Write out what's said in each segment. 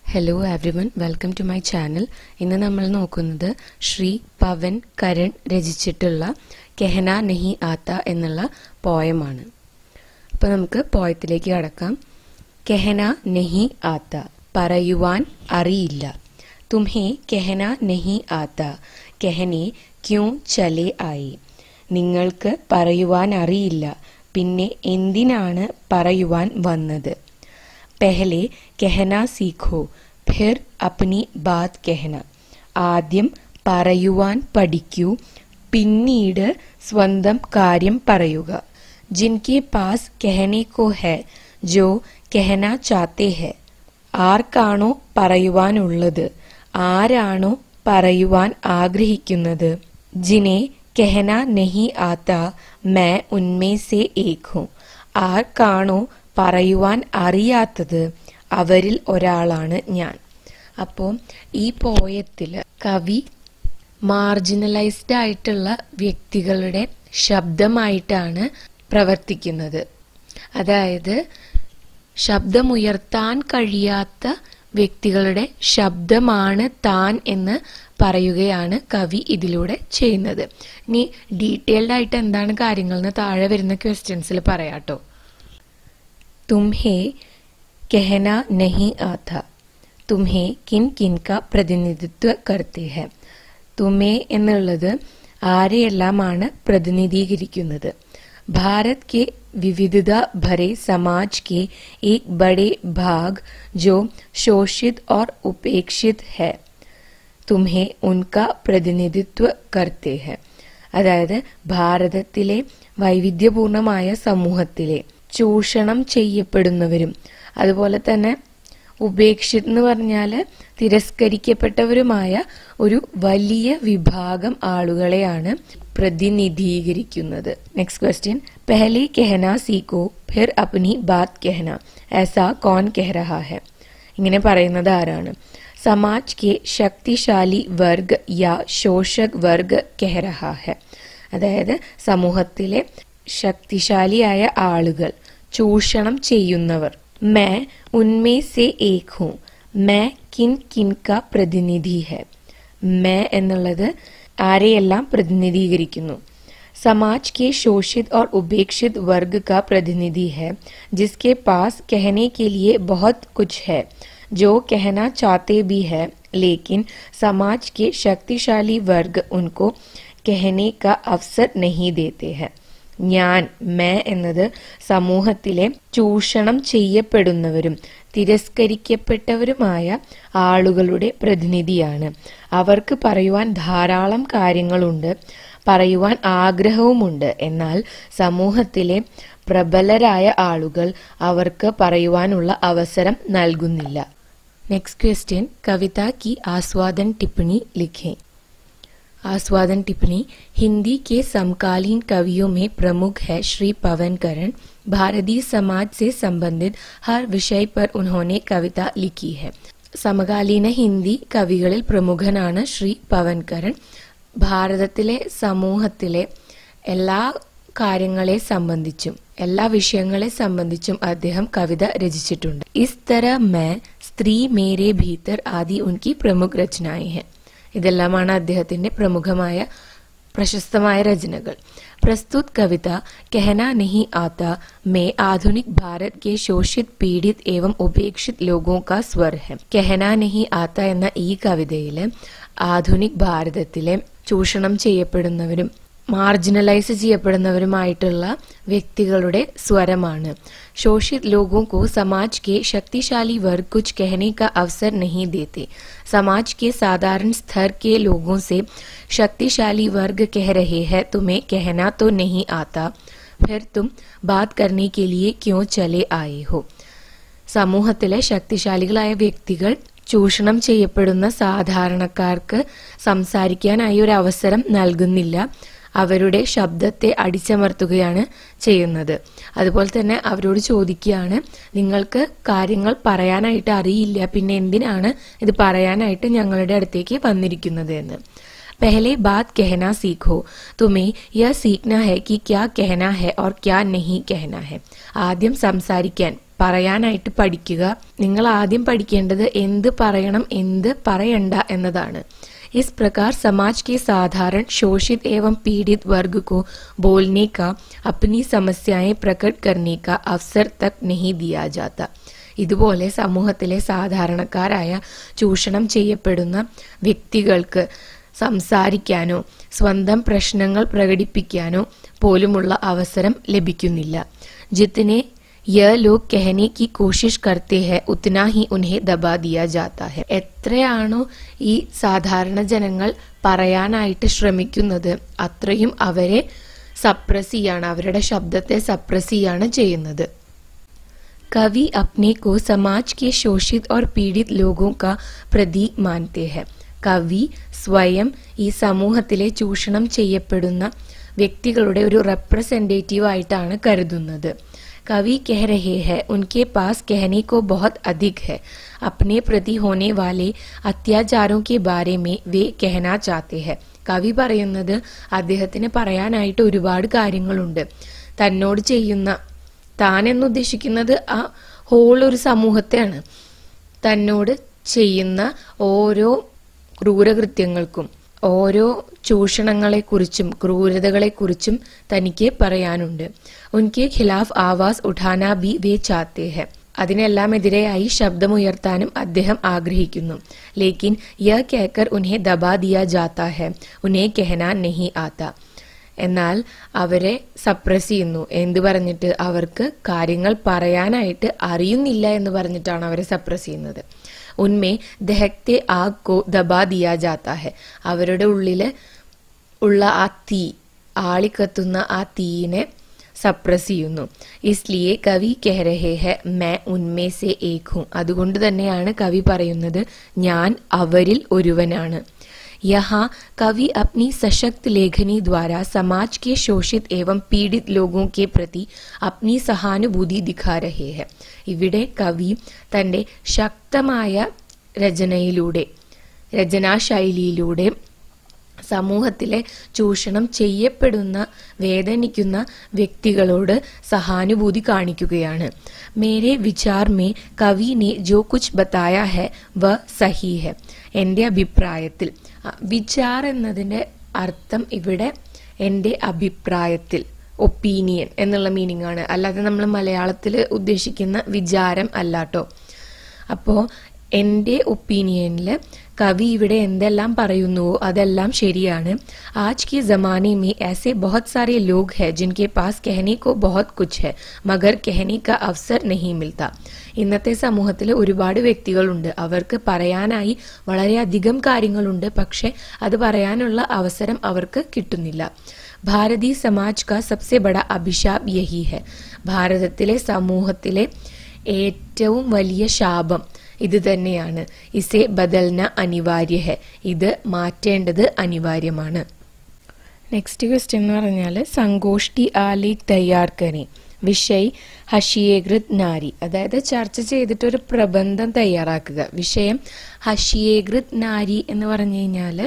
hello everyone welcome to my channel ഇന്ന് നമ്മൾ നോക്കുന്നത് ശ്രീ പവൻ കരൺ രചിച്ചിട്ടുള്ള കെഹന നഹി ആത്ത എന്നുള്ള പോയമാണ് അപ്പോൾ നമുക്ക് പോയത്തിലേക്ക് കടക്കാം കെഹന നഹി ആത്ത പറയുവാൻ അറിയില്ല തുമ്ഹെ കെഹന നഹി ആത്ത കെഹനെ ക്യൂ ചലെ ആയി നിങ്ങൾക്ക് പറയുവാൻ അറിയില്ല പിന്നെ എന്തിനാണ് പറയുവാൻ വന്നത് पहले कहना सीखो फिर अपनी बात कहना ആദ്യം പറയുവാൻ പഠിക്കൂ പിന്നീട് സ്വന്തം കാര്യം പറയുക ജിൻകെ പാസ് കെഹനെ കോ ഹെ ജോ കെഹന ചാത്തെ ഹെ ആർക്കാണോ പറയുവാനുള്ളത് ആരാണോ പറയുവാൻ ആഗ്രഹിക്കുന്നത് ജിനെ കെഹന നഹി ആത്ത മേ ഉന്മേ സെ ഏക് ഹൂം ആർക്കാണോ പറയുവാൻ അറിയാത്തത് അവരിൽ ഒരാളാണ് ഞാൻ അപ്പോൾ ഈ പോയത്തിൽ കവി മാർജിനലൈസ്ഡ് ആയിട്ടുള്ള വ്യക്തികളുടെ ശബ്ദമായിട്ടാണ് പ്രവർത്തിക്കുന്നത് അതായത് ശബ്ദമുയർത്താൻ കഴിയാത്ത വ്യക്തികളുടെ ശബ്ദമാണ് താൻ എന്ന് പറയുകയാണ് കവി ഇതിലൂടെ ചെയ്യുന്നത് ഇനി ഡീറ്റെയിൽഡ് ആയിട്ട് എന്താണ് കാര്യങ്ങൾ എന്ന് താഴെ വരുന്ന ക്വസ്റ്റ്യൻസിൽ പറയാട്ടോ तुम्हें कहना नहीं आता तुम्हें കിൻ കിൻ ക പ്രതിനിധിത്വ കർത്തെ ഹെ തുമേ എന്നുള്ളത് ആരെയെല്ലാമാണ് പ്രതിനിധീകരിക്കുന്നത് भारत के विविधता भरे समाज के एक बड़े भाग जो शोषित और उपेक्षित है तुम्हें उनका പ്രതിനിധിത്വ करते हैं അതായത് ഭാരതത്തിലെ വൈവിധ്യപൂർണമായ സമൂഹത്തിലെ ചൂഷണം ചെയ്യപ്പെടുന്നവരും അതുപോലെ തന്നെ ഉപേക്ഷിത് എന്ന് പറഞ്ഞാൽ തിരസ്കരിക്കപ്പെട്ടവരുമായ ഒരു വലിയ വിഭാഗം ആളുകളെയാണ് പ്രതിനിധീകരിക്കുന്നത് നെക്സ്റ്റ് ക്വസ്റ്റ്യൻ പെഹലെ കെഹന സീക്കോ ഫിർ അപ്നി ബാത് കെഹന ऐसा कौन कह रहा है ഇങ്ങനെ പറയുന്നത് ആരാണ് സമാജ് കെ ശക്തിശാലി വർഗ് യാ ശോഷക് വർഗ് കെഹ രഹാ ഹെ അതായത് സമൂഹത്തിലെ ശക്തിശാലിയായ ആളുകൾ ചൂഷണം ചെയ്യുന്നവർ മേ ഉന്മേ സെ ഏക് ഹൂം മേ കിൻ കിൻ ക പ്രതിനിധി ഹെ മേ എന്നുള്ളത് ആരെയെല്ലാം പ്രതിനിധീകരിക്കുന്നു समाज के शोषित और उपेक्षित वर्ग का प्रतिनिधि है जिसके पास कहने के लिए बहुत कुछ है जो कहना चाहते भी है लेकिन समाज के शक्तिशाली वर्ग उनको कहने का अवसर नहीं देते हैं ഞാൻ മേ എന്നത് സമൂഹത്തിലെ ചൂഷണം ചെയ്യപ്പെടുന്നവരും തിരസ്കരിക്കപ്പെട്ടവരുമായ ആളുകളുടെ പ്രതിനിധിയാണ് അവർക്ക് പറയുവാൻ ധാരാളം കാര്യങ്ങളുണ്ട് പറയുവാൻ ആഗ്രഹവുമുണ്ട് എന്നാൽ സമൂഹത്തിലെ പ്രബലരായ ആളുകൾ അവർക്ക് പറയുവാനുള്ള അവസരം നൽകുന്നില്ല നെക്സ്റ്റ് ക്വസ്റ്റ്യൻ കവിത की आस्वादन टिप्पणी लिखें आस्वादन टिप्पणी हिंदी के समकालीन कवियों में प्रमुख है श्री पवन करण भारतीय समाज से संबंधित हर विषय पर उन्होंने कविता लिखी है സമകാലീന ഹിന്ദി കവികളിൽ പ്രമുഖനാണ് ശ്രീ പവൻ കരൺ ഭാരതത്തിലെ സമൂഹത്തിലെ എല്ലാ കാര്യങ്ങളെ സംബന്ധിച്ചും എല്ലാ വിഷയങ്ങളെ സംബന്ധിച്ചും അദ്ദേഹം കവിത രചിച്ചിട്ടുണ്ട് ഇസ് തര മേ സ്ത്രീ മേരെ ഭീതർ ആദി ഉൻകി പ്രമുഖ രചനായി ഹെ ഇതെല്ലാമാണ് അദ്ദേഹത്തിന്റെ പ്രമുഖമായ പ്രശസ്തമായ രചനകൾ प्रस्तुत कविता कहना नहीं आता में आधुनिक भारत के शोषित पीड़ित एवं उपेक्षित लोगों का स्वर है कहना नहीं आता എന്ന ഈ കവിതയില് ആധുനിക് ഭാരതത്തിലെ ചൂഷണം ചെയ്യപ്പെടുന്നവരും മാർജിനലൈസ് ചെയ്യപ്പെടുന്നവരുമായിട്ടുള്ള വ്യക്തികളുടെ സ്വരമാണ് शोषित लोगों को समाज के शक्तिशाली वर्ग कुछ कहने का अवसर नहीं देते समाज के साधारण स्तर के लोगों से शक्तिशाली वर्ग कह रहे हैं तुम्हें कहना तो नहीं आता फिर तुम बात करने के लिए क्यों चले आए हो സമൂഹത്തിലെ ശക്തിശാലികളായ വ്യക്തികൾ ചൂഷണം ചെയ്യപ്പെടുന്ന സാധാരണക്കാർക്ക് സംസാരിക്കാനായി ഒരു അവസരം നൽകുന്നില്ല അവരുടെ ശബ്ദത്തെ അടിച്ചമർത്തുകയാണ് ചെയ്യുന്നത് അതുപോലെ തന്നെ അവരോട് ചോദിക്കുകയാണ് നിങ്ങൾക്ക് കാര്യങ്ങൾ പറയാനായിട്ട് അറിയില്ല പിന്നെ എന്തിനാണ് ഇത് പറയാനായിട്ട് ഞങ്ങളുടെ അടുത്തേക്ക് വന്നിരിക്കുന്നത് എന്ന് पहले बात कहना सीखो तुम्हें यह सीखना है कि क्या कहना है और क्या नहीं कहना है ആദ്യം സംസാരിക്കാൻ പറയാനായിട്ട് പഠിക്കുക നിങ്ങൾ ആദ്യം പഠിക്കേണ്ടത് എന്ത് പറയണം എന്ത് പറയണ്ട എന്നതാണ് इस प्रकार समाज के साधारण शोषित एवं पीड़ित वर्ग को बोलने का अपनी समस्याएं प्रकट करने का अवसर तक नहीं दिया जाता ഇതുപോലെ സമൂഹത്തിലെ സാധാരണക്കാരായ ചൂഷണം ചെയ്യപ്പെടുന്ന വ്യക്തികൾക്ക് സംസാരിക്കാനോ സ്വന്തം പ്രശ്നങ്ങൾ പ്രകടിപ്പിക്കാനോ പോലുമുള്ള അവസരം ലഭിക്കുന്നില്ല ജിത്തിനെ यह लोग कहने की कोशिश करते हैं उतना ही उन्हें दबा दिया जाता है എത്രയാണോ ഈ സാധാരണ ജനങ്ങൾ പറയാനായിട്ട് ശ്രമിക്കുന്നത് അത്രയും അവരെ സപ്രസ് ചെയ്യാണ് അവരുടെ ശബ്ദത്തെ സപ്രസ് ചെയ്യാണ് ചെയ്യുന്നത് कवि अपने को समाज के शोषित और पीड़ित लोगों का प्रतीक मानते हैं കവി സ്വയം ഈ സമൂഹത്തിലെ ചൂഷണം ചെയ്യപ്പെടുന്ന വ്യക്തികളുടെ ഒരു റെപ്രസെന്റേറ്റീവ് ആയിട്ടാണ് കരുതുന്നത് कवि कह रहे हैं उनके पास कहने को बहुत अधिक है अपने प्रति होने वाले अत्याचारों के बारे में वे कहना चाहते हैं കവി പറയുന്നത് അദ്ദേഹത്തിന് പറയാനായിട്ട് ഒരുപാട് കാര്യങ്ങളുണ്ട് തന്നോട് ചെയ്യുന്ന താൻ എന്നുദ്ദേശിക്കുന്നത് ആ ഹോൾ ഒരു സമൂഹത്തെയാണ് തന്നോട് ചെയ്യുന്ന ഓരോ ക്രൂരകൃത്യങ്ങൾക്കും ഓരോ ചൂഷണങ്ങളെക്കുറിച്ചും ക്രൂരതകളെക്കുറിച്ചും തനിക്ക് പറയാനുണ്ട് ഉൻകെ ഖിലാഫ് ആവാസ് ഉഠാന ബി വേ ചാത്തേ ഹെ അതിനെല്ലാം എതിരെയായി ശബ്ദമുയർത്താനും അദ്ദേഹം ആഗ്രഹിക്കുന്നു ലേക്കിൻ യഹ് കേക്കർ ഉൻഹെ ദബാ ദിയ ജാത്ത ഹെ ഉൻഹെ കെഹന നഹി ആത്ത എന്നാൽ അവരെ സപ്രസ് ചെയ്യുന്നു എന്ത് പറഞ്ഞിട്ട് അവർക്ക് കാര്യങ്ങൾ പറയാനായിട്ട് അറിയുന്നില്ല എന്ന് പറഞ്ഞിട്ടാണ് അവരെ സപ്രസ് ചെയ്യുന്നത് ഉന്മേ ദഹക്തെ ആഗ് കോ ദബാ ദിയാ ജാത്ത ഹെ അവരുടെ ഉള്ളില് ഉള്ള ആ തീ ആളിക്കത്തുന്ന ആ തീയിനെ സപ്രസ് ചെയ്യുന്നു ഇസ്ലിയെ കവി കെഹരഹേ ഹെ മേ ഉന്മേ സെ ഏക് ഹും അതുകൊണ്ട് തന്നെയാണ് കവി പറയുന്നത് ഞാൻ അവരിൽ ഒരുവനാണ് यहाँ कवि अपनी सशक्त लेखनी द्वारा समाज के शोषित एवं पीड़ित लोगों के प्रति अपनी സഹാനുഭൂതി ദിഖാ രഹേ ഹെ ഇവിടെ കവി തന്റെ ശക്തമായ രചനയിലൂടെ രചനാശൈലിയിലൂടെ സമൂഹത്തിലെ ചൂഷണം ചെയ്യപ്പെടുന്ന വേദനിക്കുന്ന വ്യക്തികളോട് സഹാനുഭൂതി കാണിക്കുകയാണ് മേരെ വിചാർ മേ കവി നെ ജോ കുച്ച് ബത്തായ ഹെ വ സഹി ഹെ എന്റെ അഭിപ്രായത്തിൽ വിചാർ എന്നതിന്റെ അർത്ഥം ഇവിടെ എന്റെ അഭിപ്രായത്തിൽ ഒപ്പീനിയൻ എന്നുള്ള മീനിങ് ആണ് അല്ലാതെ നമ്മൾ മലയാളത്തിൽ ഉദ്ദേശിക്കുന്ന വിചാരം അല്ലാട്ടോ അപ്പോ എന്റെ ഒപ്പീനിയനിൽ കവി ഇവിടെ എന്തെല്ലാം പറയുന്നുവോ അതെല്ലാം ശരിയാണ് आज के जमाने में ऐसे बहुत सारे लोग हैं जिनके पास कहने को बहुत कुछ है मगर कहने का अवसर नहीं मिलता ഇന്നത്തെ സമൂഹത്തിൽ ഒരുപാട് വ്യക്തികളുണ്ട് അവർക്ക് പറയാനായി വളരെയധികം കാര്യങ്ങളുണ്ട് പക്ഷെ അത് പറയാനുള്ള അവസരം അവർക്ക് കിട്ടുന്നില്ല ഭാരതീയ സമാജ് കാ സബ്സെ ബഡ അഭിശാപ് യഹി ഹെ ഭാരതത്തിലെ സമൂഹത്തിലെ ഏറ്റവും വലിയ ശാപം ഇത് തന്നെയാണ് ഇസെ ബദൽന അനിവാര്യ ഹെ ഇത് മാറ്റേണ്ടത് അനിവാര്യമാണ് നെക്സ്റ്റ് ക്വസ്റ്റ്യൻ എന്ന് പറഞ്ഞാൽ സങ്കോഷ്ടി ആലേഖ് തയ്യാർ കരെ വിഷയ് ഹഷിയേകൃത് നാരി അതായത് ചർച്ച ചെയ്തിട്ട് ഒരു പ്രബന്ധം തയ്യാറാക്കുക വിഷയം ഹഷിയേകൃത് നാരി എന്ന് പറഞ്ഞു കഴിഞ്ഞാൽ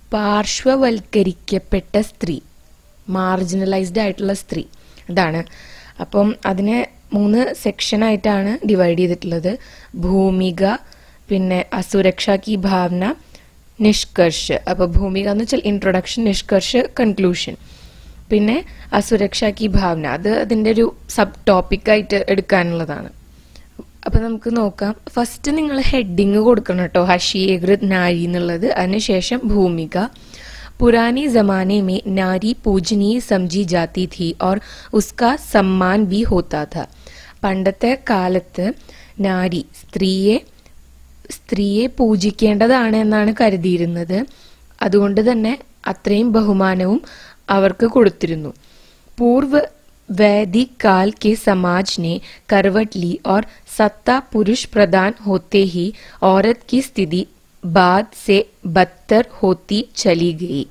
പാർശ്വവൽക്കരിക്കപ്പെട്ട സ്ത്രീ മാർജിനലൈസ്ഡ് ആയിട്ടുള്ള സ്ത്രീ ഇതാണ് അപ്പം അതിനെ മൂന്ന് സെക്ഷനായിട്ടാണ് ഡിവൈഡ് ചെയ്തിട്ടുള്ളത് ഭൂമിക പിന്നെ അസുരക്ഷ കി ഭാവന നിഷ്കർഷ് അപ്പൊ ഭൂമിക എന്ന് വെച്ചാൽ ഇൻട്രൊഡക്ഷൻ നിഷ്കർഷ് കൺക്ലൂഷൻ പിന്നെ അസുരക്ഷ കി ഭാവന അത് അതിന്റെ ഒരു സബ് ടോപ്പിക്കായിട്ട് എടുക്കാനുള്ളതാണ് അപ്പൊ നമുക്ക് നോക്കാം ഫസ്റ്റ് നിങ്ങൾ ഹെഡിങ് കൊടുക്കണം കേട്ടോ ഹഷിയേകൃത് നാരി എന്നുള്ളത് അതിനുശേഷം ഭൂമിക पुराने जमाने में नारी पूजनीय समझी जाती थी और उसका सम्मान भी होता था പണ്ടത്തെ കാലത്ത് നാരി സ്ത്രീയെ സ്ത്രീയെ പൂജിക്കേണ്ടതാണ് എന്നാണ് കരുതിയിരുന്നത് അതുകൊണ്ട് തന്നെ അത്രയും ബഹുമാനവും അവർക്ക് കൊടുത്തിരുന്നു പൂർവ്വ वैदिक काल के समाज ने करवट ली और सत्ता पुरुष प्रदान होते ही औरत की स्थिति बाद से बदतर होती चली गई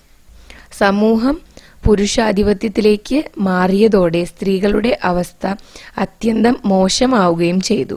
സമൂഹം പുരുഷാധിപത്യത്തിലേക്ക് മാറിയതോടെ സ്ത്രീകളുടെ അവസ്ഥ അത്യന്തം മോശമാവുകയും ചെയ്തു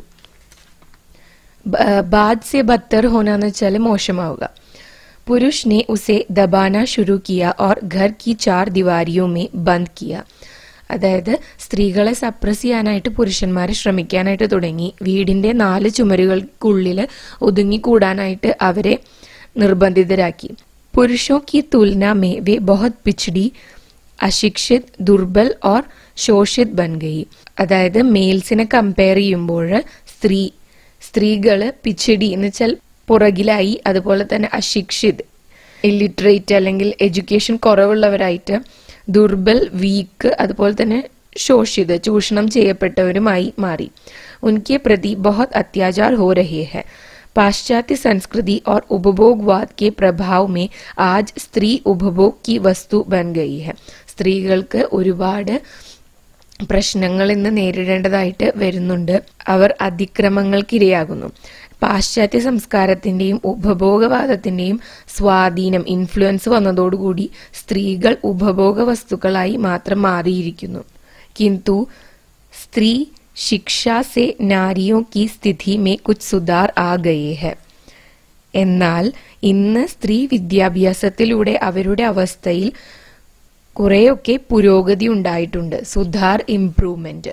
ബാദ് സെ ബത്തർ ഹോന എന്ന് വെച്ചാൽ മോശമാവുക पुरुष ने उसे दबाना शुरू किया और घर की चार दीवारियों में बंद किया അതായത് സ്ത്രീകളെ സപ്രസ് ചെയ്യാനായിട്ട് പുരുഷന്മാർ ശ്രമിക്കാനായിട്ട് തുടങ്ങി വീടിന്റെ നാല് ചുമരുകൾക്കുള്ളിൽ ഒതുങ്ങിക്കൂടാനായിട്ട് അവരെ നിർബന്ധിതരാക്കി പുരുഷോ की तुलना में वे बहुत पिछड़ी അശിക്ഷിത് ദുർബൽ ഓർ ശോഷിത് ബൻ ഗയി അതായത് മെയിൽസിനെ കമ്പയർ ചെയ്യുമ്പോൾ സ്ത്രീ സ്ത്രീകള് പിച്ചടി എന്ന് വെച്ചാൽ പുറകിലായി അതുപോലെ തന്നെ അശിക്ഷിത് ഇല്ലിറ്ററേറ്റ് അല്ലെങ്കിൽ എഡ്യൂക്കേഷൻ കുറവുള്ളവരായിട്ട് ദുർബൽ വീക്ക് അതുപോലെ തന്നെ ശോഷിത് ചൂഷണം ചെയ്യപ്പെട്ടവരുമായി മാറി ഉनके प्रति बहुत अत्याचार हो रहे हैं पाश्चात्य संस्कृति और उपभोगवाद के प्रभाव में आज स्त्री उपभोग की वस्तु बन गई है സ്ത്രീകൾക്ക് ഒരുപാട് പ്രശ്നങ്ങൾ ഇന്ന് നേരിടേണ്ടതായിട്ട് വരുന്നുണ്ട് അവർ അതിക്രമങ്ങൾക്കിരയാകുന്നു പാശ്ചാത്യ സംസ്കാരത്തിന്റെയും ഉപഭോഗവാദത്തിന്റെയും സ്വാധീനം ഇൻഫ്ലുവൻസ് വന്നതോടുകൂടി സ്ത്രീകൾ ഉപഭോഗ വസ്തുക്കളായി മാത്രം മാറിയിരിക്കുന്നു കിന്തു സ്ത്രീ शिक्षा से नारियों की स्थिति में कुछ सुधार आ गए हैं എന്നാൽ ഇന്ന് സ്ത്രീ വിദ്യാഭ്യാസത്തിലൂടെ അവരുടെ അവസ്ഥയിൽ കുറെയൊക്കെ പുരോഗതി ഉണ്ടായിട്ടുണ്ട് സുധാർ ഇംപ്രൂവ്മെന്റ്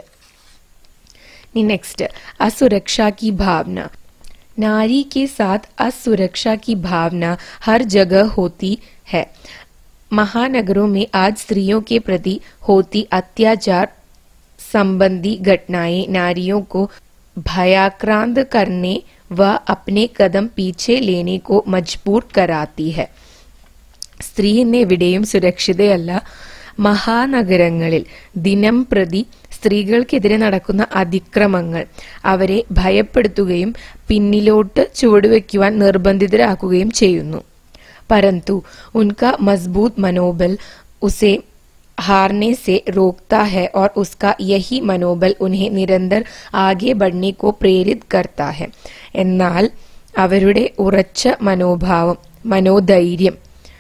നെക്സ്റ്റ് असुरक्षा की भावना नारी के साथ असुरक्षा की भावना हर जगह होती है महानगरों में आज स्त्रियों के प्रति होती अत्याचार संबंधी घटनाएं नारियों को भयाक्रांत करने व अपने कदम पीछे लेने को मजबूर कराती है സ്ത്രീ ഇന്ന് എവിടെയും സുരക്ഷിതയല്ല മഹാനഗരങ്ങളിൽ ദിനം പ്രതി സ്ത്രീകൾക്കെതിരെ നടക്കുന്ന അതിക്രമങ്ങൾ അവരെ ഭയപ്പെടുത്തുകയും പിന്നിലോട്ട് ചുവടുവെക്കുവാൻ നിർബന്ധിതരാക്കുകയും ചെയ്യുന്നു परंतु उनका मजबूत मनोबल उसे हारने से रोकता है और उसका यही मनोबल उन्हें निरंतर आगे बढ़ने को प्रेरित करता है എന്നാൽ അവരുടെ ഉറച്ച മനോഭാവം മനോധൈര്യം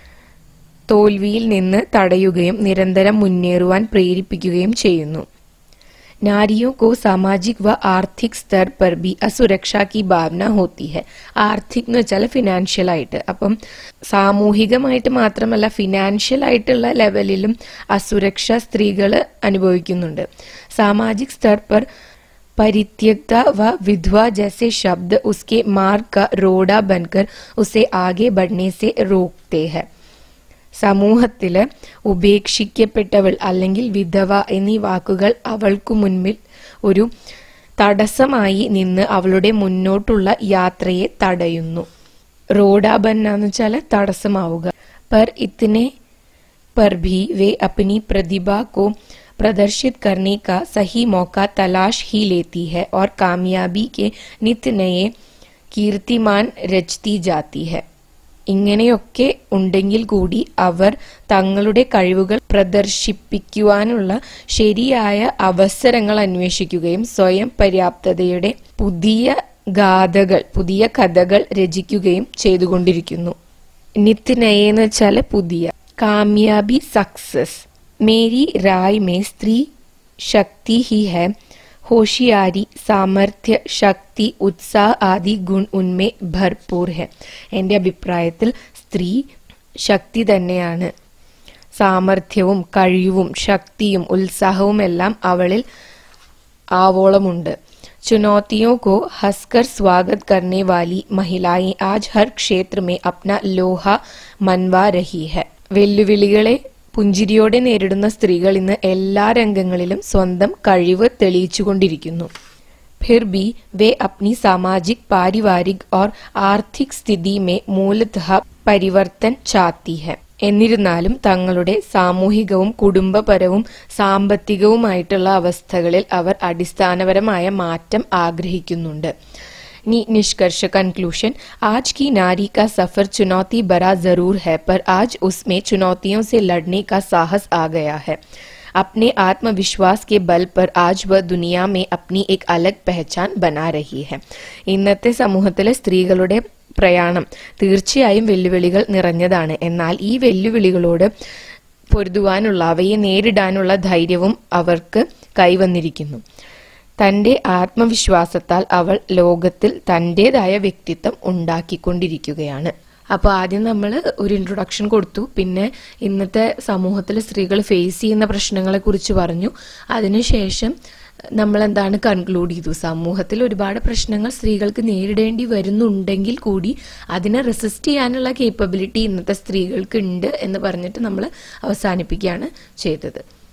തോൽവിയിൽ നിന്ന് തടയുകയും നിരന്തരം മുന്നേറുവാൻ പ്രേരിപ്പിക്കുകയും ചെയ്യുന്നു नारियों को सामाजिक व आर्थिक स्तर पर भी असुरक्षा की भावना होती है ആർത്തിക് എന്ന് വെച്ചാൽ ഫിനാൻഷ്യൽ ആയിട്ട് അപ്പം സാമൂഹികമായിട്ട് മാത്രമല്ല ഫിനാൻഷ്യൽ ആയിട്ടുള്ള ലെവലിലും അസുരക്ഷ സ്ത്രീകൾ അനുഭവിക്കുന്നുണ്ട് സാമാജിക് സ്तर पर परित्यक्ता व विधवा जैसे शब्द उसके मार्ग का रोड़ा बनकर उसे आगे बढ़ने से रोकते हैं സമൂഹത്തില് ഉപേക്ഷിക്കപ്പെട്ടവൾ അല്ലെങ്കിൽ വിധവ എന്നീ വാക്കുകൾ അവൾക്കു മുൻപിൽ ഒരു തടസ്സമായി നിന്ന് അവളുടെ മുന്നോട്ടുള്ള യാത്രയെ തടയുന്നു റോഡാബന്ന എന്ന് വെച്ചാൽ തടസ്സമാവുക पर इतने पर भी वे अपनी प्रतिभा को प्रदर्शित करने का सही मौका तलाश ही लेती है और कामयाबी के नित्य नए कीर्तिमान रचती जाती है ഇങ്ങനെയൊക്കെ ഉണ്ടെങ്കിൽ കൂടി അവർ തങ്ങളുടെ കഴിവുകൾ പ്രദർശിപ്പിക്കുവാനുള്ള ശരിയായ അവസരങ്ങൾ അന്വേഷിക്കുകയും സ്വയം പര്യാപ്തതയുടെ പുതിയ ഗാഥകൾ പുതിയ കഥകൾ രചിക്കുകയും ചെയ്തുകൊണ്ടിരിക്കുന്നു നിത്യ നയെന്ന് വെച്ചാൽ പുതിയ കാമ്യാബി സക്സസ് മേരി റായ് മേ സ്ത്രീ ശക്തി ഹി ഹെ होशियारी സാമർഥ്യ ശക്തി ഉത്സാഹ ആദി ഗുൺ ഉന്മേ ഭർപൂർ ഹെ എന്റെ അഭിപ്രായത്തിൽ സ്ത്രീ ശക്തി തന്നെയാണ് സാമർഥ്യവും കഴിവും ശക്തിയും ഉത്സാഹവും എല്ലാം അവളിൽ ആവോളമുണ്ട് चुनौतियों को हंसकर स्वागत करने वाली महिलाएं आज हर क्षेत्र में अपना लोहा मनवा रही है വെല്ലുവിളികളെ പുഞ്ചിരിയോടെ നേരിടുന്ന സ്ത്രീകൾ ഇന്ന് എല്ലാ രംഗങ്ങളിലും സ്വന്തം കഴിവ് തെളിയിച്ചുകൊണ്ടിരിക്കുന്നു फिर भी वे अपनी सामाजिक पारिवारिक और आर्थिक स्थिति में मूलतः പരിവർത്തൻ ചാത്തി ഹെ എന്നിരുന്നാലും തങ്ങളുടെ സാമൂഹികവും കുടുംബപരവും സാമ്പത്തികവുമായിട്ടുള്ള അവസ്ഥകളിൽ അവർ അടിസ്ഥാനപരമായ മാറ്റം ആഗ്രഹിക്കുന്നുണ്ട് नी निष्कर्ष कंक्लूशन आज की नारी का सफर चुनौती भरा जरूर है पर आज उसमें चुनौतियों से लड़ने का साहस आ गया है अपने आत्मविश्वास के बल पर आज वह दुनिया में अपनी एक अलग पहचान बना रही है ഇന്നത്തെ സമൂഹത്തിലെ സ്ത്രീകളുടെ പ്രയാണം തീർച്ചയായും വെല്ലുവിളികൾ നിറഞ്ഞതാണ് എന്നാൽ ഈ വെല്ലുവിളികളോട് പൊരുതുവാനുള്ള അവയെ നേരിടാനുള്ള ധൈര്യവും അവർക്ക് കൈവന്നിരിക്കുന്നു തന്റെ ആത്മവിശ്വാസത്താൽ അവൾ ലോകത്തിൽ തന്റേതായ വ്യക്തിത്വം ഉണ്ടാക്കിക്കൊണ്ടിരിക്കുകയാണ് അപ്പോൾ ആദ്യം നമ്മൾ ഒരു ഇൻട്രൊഡക്ഷൻ കൊടുത്തു പിന്നെ ഇന്നത്തെ സമൂഹത്തിൽ സ്ത്രീകൾ ഫേസ് ചെയ്യുന്ന പ്രശ്നങ്ങളെ കുറിച്ച് പറഞ്ഞു അതിനുശേഷം നമ്മൾ എന്താണ് കൺക്ലൂഡ് ചെയ്തു സമൂഹത്തിൽ ഒരുപാട് പ്രശ്നങ്ങൾ സ്ത്രീകൾക്ക് നേരിടേണ്ടി വരുന്നുണ്ടെങ്കിൽ കൂടി അതിനെ റെസിസ്റ്റ് ചെയ്യാനുള്ള കേപ്പബിലിറ്റി ഇന്നത്തെ സ്ത്രീകൾക്ക് ഉണ്ട് എന്ന് പറഞ്ഞിട്ട് നമ്മൾ അവസാനിപ്പിക്കുകയാണ് ചെയ്തത്